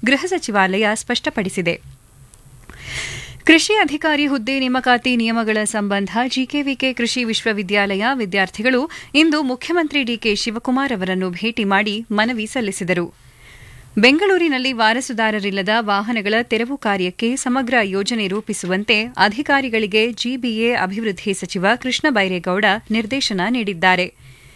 ಗೃಹ ಸಚಿವಾಲಯ ಸ್ಪಷ್ಟಪಡಿಸಿದೆ ಕೃಷಿ ಅಧಿಕಾರಿ ಹುದ್ದೆ ನೇಮಕಾತಿ ನಿಯಮಗಳ ಸಂಬಂಧ ಜಿಕೆವಿಕೆ ಕೃಷಿ ವಿಶ್ವವಿದ್ಯಾಲಯ ವಿದ್ಯಾರ್ಥಿಗಳು ಇಂದು ಮುಖ್ಯಮಂತ್ರಿ ಡಿಕೆ ಶಿವಕುಮಾರ್ ಅವರನ್ನು ಭೇಟಿ ಮಾಡಿ ಮನವಿ ಸಲ್ಲಿಸಿದರು ಬೆಂಗಳೂರಿನಲ್ಲಿ ವಾರಸುದಾರರಿಲ್ಲದ ವಾಹನಗಳ ತೆರವು ಕಾರ್ಯಕ್ಕೆ ಸಮಗ್ರ ಯೋಜನೆ ರೂಪಿಸುವಂತೆ ಅಧಿಕಾರಿಗಳಿಗೆ ಜಿಬಿಎ ಅಭಿವೃದ್ಧಿ ಸಚಿವ ಕೃಷ್ಣ ಬೈರೇಗೌಡ ನಿರ್ದೇಶನ ನೀಡಿದ್ದಾರೆ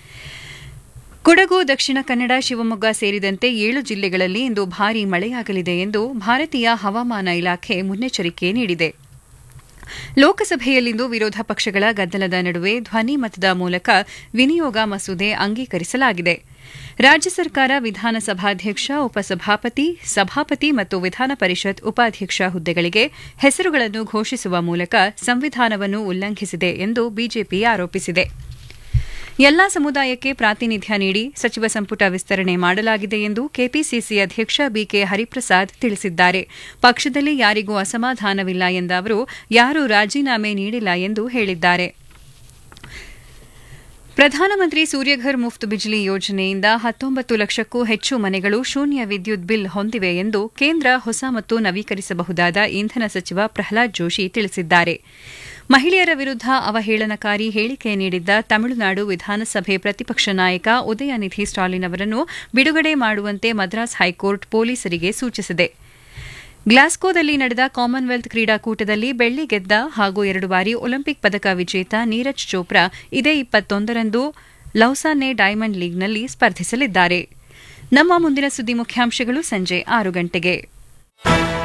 ಕೊಡಗು ದಕ್ಷಿಣ ಕನ್ನಡ ಶಿವಮೊಗ್ಗ ಸೇರಿದಂತೆ ಏಳು ಜಿಲ್ಲೆಗಳಲ್ಲಿ ಇಂದು ಭಾರೀ ಮಳೆಯಾಗಲಿದೆ ಎಂದು ಭಾರತೀಯ ಹವಾಮಾನ ಇಲಾಖೆ ಮುನ್ನೆಚ್ಚರಿಕೆ ನೀಡಿದೆ ಲೋಕಸಭೆಯಲ್ಲಿಂದು ವಿರೋಧ ಪಕ್ಷಗಳ ಗದ್ದಲದ ನಡುವೆ ಧ್ವನಿ ಮತದ ಮೂಲಕ ವಿನಿಯೋಗ ಮಸೂದೆ ಅಂಗೀಕರಿಸಲಾಗಿದೆ ರಾಜ್ಯ ಸರ್ಕಾರ ವಿಧಾನಸಭಾಧ್ಯಕ್ಷ ಉಪಸಭಾಪತಿ ಸಭಾಪತಿ ಮತ್ತು ವಿಧಾನ ಪರಿಷತ್ ಉಪಾಧ್ಯಕ್ಷ ಹುದ್ದೆಗಳಿಗೆ ಹೆಸರುಗಳನ್ನು ಘೋಷಿಸುವ ಮೂಲಕ ಸಂವಿಧಾನವನ್ನು ಉಲ್ಲಂಘಿಸಿದೆ ಎಂದು ಬಿಜೆಪಿ ಆರೋಪಿಸಿದೆ ಎಲ್ಲಾ ಸಮುದಾಯಕ್ಕೆ ಪ್ರಾತಿನಿಧ್ಯ ನೀಡಿ ಸಚಿವ ಸಂಪುಟ ವಿಸ್ತರಣೆ ಮಾಡಲಾಗಿದೆ ಎಂದು ಕೆಪಿಸಿಸಿ ಅಧ್ಯಕ್ಷ ಬಿಕೆ ಹರಿಪ್ರಸಾದ್ ತಿಳಿಸಿದ್ದಾರೆ ಪಕ್ಷದಲ್ಲಿ ಯಾರಿಗೂ ಅಸಮಾಧಾನವಿಲ್ಲ ಎಂದ ಅವರು ಯಾರೂ ರಾಜೀನಾಮೆ ನೀಡಿಲ್ಲ ಎಂದು ಹೇಳಿದ್ದಾರೆ ಪ್ರಧಾನಮಂತ್ರಿ ಸೂರ್ಯಘರ್ ಮುಫ್ತ್ ಬಿಜ್ಲಿ ಯೋಜನೆಯಿಂದ ಹತ್ತೊಂಬತ್ತು ಲಕ್ಷಕ್ಕೂ ಹೆಚ್ಚು ಮನೆಗಳು ಶೂನ್ಯ ವಿದ್ಯುತ್ ಬಿಲ್ ಹೊಂದಿವೆ ಎಂದು ಕೇಂದ್ರ ಹೊಸ ಮತ್ತು ನವೀಕರಿಸಬಹುದಾದ ಇಂಧನ ಸಚಿವ ಪ್ರಹ್ಲಾದ್ ಜೋಶಿ ತಿಳಿಸಿದ್ದಾರೆ ಮಹಿಳೆಯರ ವಿರುದ್ಧ ಅವಹೇಳನಕಾರಿ ಹೇಳಿಕೆ ನೀಡಿದ್ದ ತಮಿಳುನಾಡು ವಿಧಾನಸಭೆ ಪ್ರತಿಪಕ್ಷ ನಾಯಕ ಉದಯನಿಧಿ ಸ್ಟಾಲಿನ್ ಅವರನ್ನು ಬಿಡುಗಡೆ ಮಾಡುವಂತೆ ಮದ್ರಾಸ್ ಹೈಕೋರ್ಟ್ ಪೊಲೀಸರಿಗೆ ಸೂಚಿಸಿದೆ ಗ್ಲಾಸ್ಕೋದಲ್ಲಿ ನಡೆದ ಕಾಮನ್ವೆಲ್ತ್ ಕ್ರೀಡಾಕೂಟದಲ್ಲಿ ಬೆಳ್ಳಿ ಗೆದ್ದ ಹಾಗೂ ಎರಡು ಬಾರಿ ಒಲಿಂಪಿಕ್ ಪದಕ ವಿಜೇತ ನೀರಜ್ ಚೋಪ್ರಾ ಇದೇ ಇಪ್ಪತ್ತೊಂದರಂದು ಲೌಸಾನೆ ಡೈಮಂಡ್ ಲೀಗ್ನಲ್ಲಿ ಸ್ಪರ್ಧಿಸಲಿದ್ದಾರೆ ನಮ್ಮ ಮುಂದಿನ ಸುದ್ದಿ ಮುಖ್ಯಾಂಶಗಳು ಸಂಜೆ ಆರು ಗಂಟೆಗೆ